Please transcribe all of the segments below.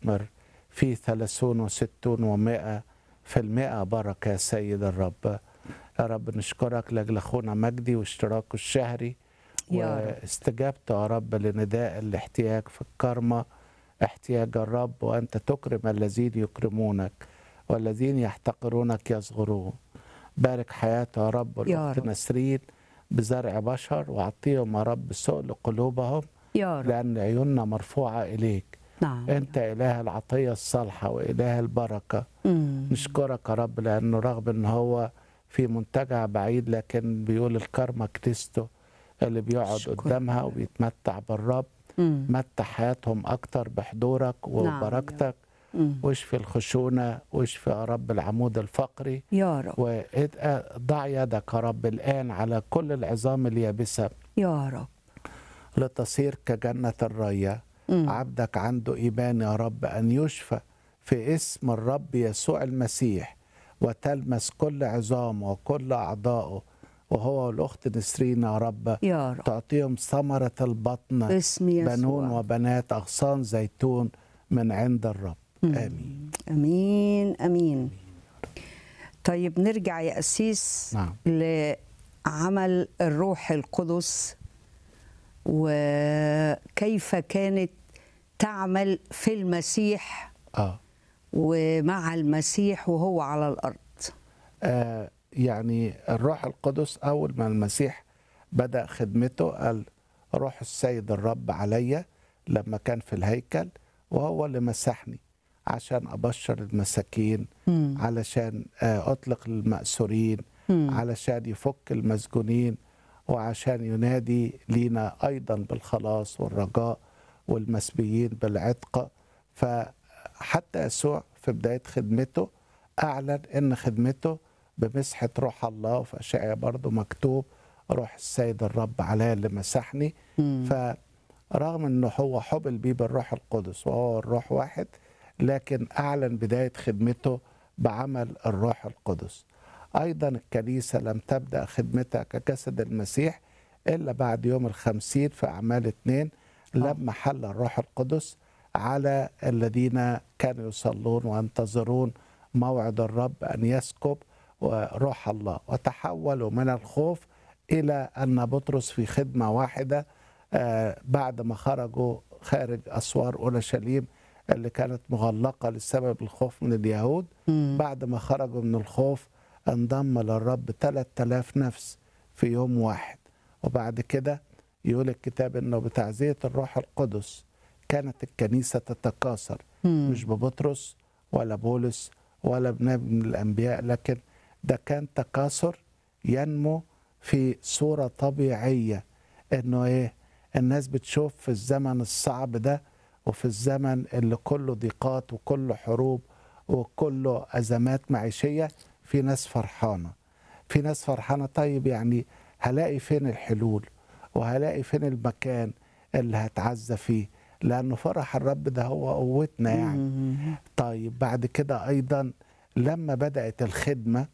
يثمر فيه ثلاثون وستون ومائة في المئة بركة يا سيد الرب يا رب نشكرك لأجل أخونا مجدي واشتراكه الشهري يا رب. واستجابته يا رب لنداء الاحتياج في الكرمة احتياج الرب وأنت تكرم الذين يكرمونك والذين يحتقرونك يصغرون بارك حياته يا رب والأخت رب. نسرين بزرع بشر وأعطيهم يا رب سؤل قلوبهم يا رب لأن عيوننا مرفوعة إليك نعم أنت إله العطية الصالحة وإله البركة مم. نشكرك يا رب لأنه رغم أن هو في منتجع بعيد لكن بيقول الكرمة كريستو اللي بيقعد شكراً. قدامها وبيتمتع بالرب مم. متع حياتهم أكتر بحضورك وبركتك مم. واشفي الخشونة واشفي يا رب العمود الفقري يا رب وضع يدك يا رب الآن على كل العظام اليابسة يا رب لتصير كجنة الرية مم. عبدك عنده إيمان يا رب أن يشفى في اسم الرب يسوع المسيح وتلمس كل عظامه وكل أعضائه وهو والأخت نسرين يا رب يا رب تعطيهم ثمرة البطن باسم يسوع بنون وبنات أغصان زيتون من عند الرب آمين امين امين طيب نرجع يا قسيس نعم لعمل الروح القدس وكيف كانت تعمل في المسيح آه. ومع المسيح وهو على الارض آه يعني الروح القدس أول ما المسيح بدأ خدمته قال روح السيد الرب عليا لما كان في الهيكل وهو اللي مسحني عشان أبشر المساكين مم. علشان آه أطلق المأسورين مم. علشان يفك المسجونين وعشان ينادي لينا أيضا بالخلاص والرجاء والمسبيين بالعتق فحتى يسوع في بداية خدمته أعلن أن خدمته بمسحة روح الله وفي أشعياء برضه مكتوب روح السيد الرب عليا اللي مسحني مم. فرغم أنه هو حبل بيه بالروح القدس وهو الروح واحد لكن أعلن بداية خدمته بعمل الروح القدس أيضا الكنيسة لم تبدأ خدمتها كجسد المسيح إلا بعد يوم الخمسين في أعمال اتنين لما حل الروح القدس على الذين كانوا يصلون وينتظرون موعد الرب أن يسكب وروح الله وتحولوا من الخوف إلى أن بطرس في خدمة واحدة آه، بعد ما خرجوا خارج أسوار أورشليم اللي كانت مغلقة لسبب الخوف من اليهود مم. بعد ما خرجوا من الخوف انضم للرب 3000 نفس في يوم واحد وبعد كده يقول الكتاب انه بتعزية الروح القدس كانت الكنيسة تتكاثر مم. مش ببطرس ولا بولس ولا بنبي من الانبياء لكن ده كان تكاثر ينمو في صورة طبيعية انه ايه الناس بتشوف في الزمن الصعب ده وفي الزمن اللي كله ضيقات وكله حروب وكله ازمات معيشية في ناس فرحانة في ناس فرحانة طيب يعني هلاقي فين الحلول وهلاقي فين المكان اللي هتعزى فيه لأنه فرح الرب ده هو قوتنا يعني مم. طيب بعد كده أيضا لما بدأت الخدمة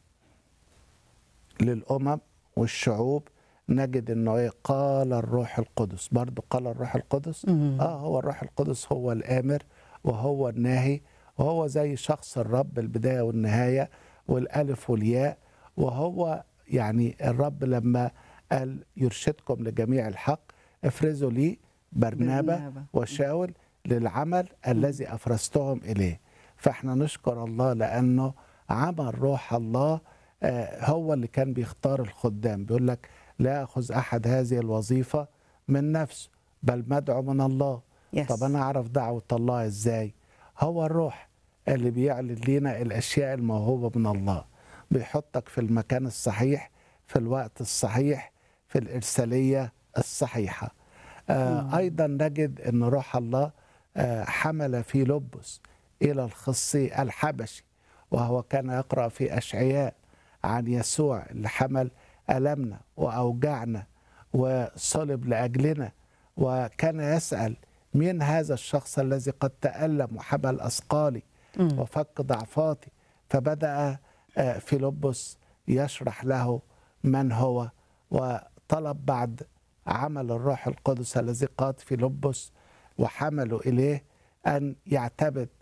للأمم والشعوب نجد انه ايه قال الروح القدس برضو قال الروح القدس مم. اه هو الروح القدس هو الامر وهو الناهي وهو زي شخص الرب البدايه والنهايه والالف والياء وهو يعني الرب لما قال يرشدكم لجميع الحق افرزوا لي برنابا برنابا. وشاول للعمل الذي افرزتهم اليه فاحنا نشكر الله لانه عمل روح الله آه، هو اللي كان بيختار الخدام بيقول لك لا ياخذ احد هذه الوظيفه من نفسه بل مدعو من الله يس. طب انا اعرف دعوه الله ازاي هو الروح اللي بيعلن لنا الاشياء الموهوبه من الله بيحطك في المكان الصحيح في الوقت الصحيح في الارساليه الصحيحه آه ايضا نجد ان روح الله آه حمل في لبس الى الخصي الحبشي وهو كان يقرا في اشعياء عن يسوع اللي حمل المنا واوجعنا وصلب لاجلنا وكان يسال مين هذا الشخص الذي قد تالم وحمل اثقالي مم. وفك ضعفاتي فبدا آه، فيلبس يشرح له من هو وطلب بعد عمل الروح القدس الذي قاد فيلبس وحمله اليه ان يعتبد